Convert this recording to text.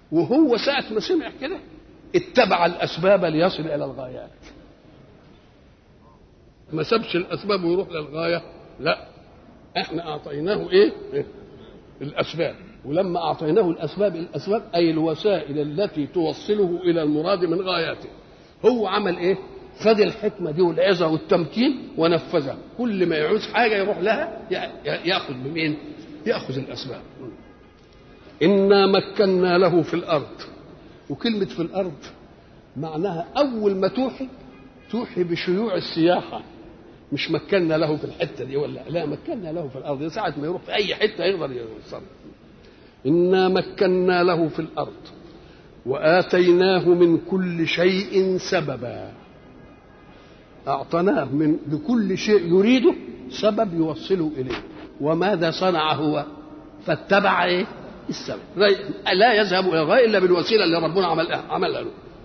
وهو ساعة ما سمع كده اتبع الأسباب ليصل إلى الغايات ما سابش الأسباب ويروح للغاية لا احنا أعطيناه إيه, إيه؟ الأسباب ولما أعطيناه الأسباب الأسباب أي الوسائل التي توصله إلى المراد من غاياته هو عمل إيه خد الحكمة دي والعظة والتمكين ونفذها كل ما يعوز حاجة يروح لها يأخذ بمين يأخذ الأسباب إنا مكنا له في الأرض وكلمة في الأرض معناها أول ما توحي توحي بشيوع السياحة مش مكنا له في الحتة دي ولا لا مكنا له في الأرض ساعة ما يروح في أي حتة يقدر يوصل إنا مكنا له في الأرض وآتيناه من كل شيء سببا أعطناه من لكل شيء يريده سبب يوصله إليه وماذا صنع هو فاتبع إيه السبب لا يذهب إلى الغاية إلا بالوسيلة اللي ربنا عمل عملها له